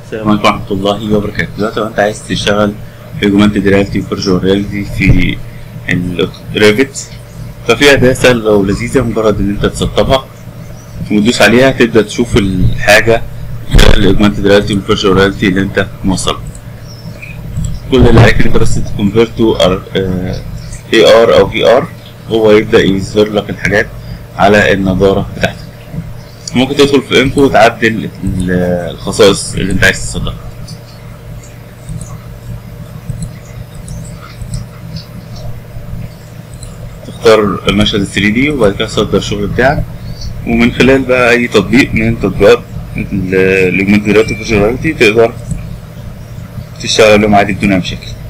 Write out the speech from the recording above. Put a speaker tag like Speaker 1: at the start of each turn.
Speaker 1: السلام عليكم ورحمة الله وبركاته دلوقتي لو انت عايز تشتغل في اوجمانتد رياليتي وفيرجوال رياليتي في الريفت ففي أداة سهلة ولذيذة مجرد إن أنت تسطبها وتدوس عليها تبدأ تشوف الحاجة الاوجمانتد رياليتي والفيرجوال رياليتي اللي أنت موصلها كل اللي عليك إن أنت بس تكونفيرت تو اي ار أو في ار هو يبدأ يظهر لك الحاجات على النظارة بتاعتك ممكن تدخل في انفو وتعدل ال- الخصائص اللي انت عايز تصدرها تختار المشهد ال 3 دي وبعد كده تصدر الشغل بتاعك ومن خلال بقى اي تطبيق من تطبيقات الاوجمانتد رياليتي تقدر تشتغل عليهم عادي بدون اي مشاكل